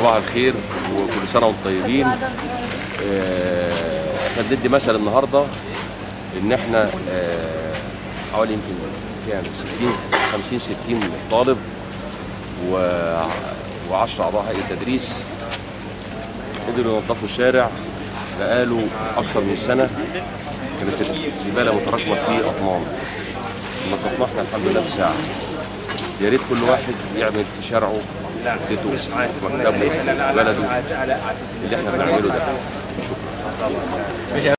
صباح الخير وكل سنه وانتم طيبين آه، احنا بندي مثل النهارده ان احنا آه، حوالي يمكن كام 60 50 60 طالب و و10 اعضاء هيئه تدريس قدروا ينظفوا الشارع بقاله اكتر من سنه كانت الزباله متراكمه في اطنان نظفناها احنا الحمد لله في ساعه يا ريت كل واحد يعمل في شارعه بيته في مكتبه في بلده اللي احنا بنعمله ده شكرا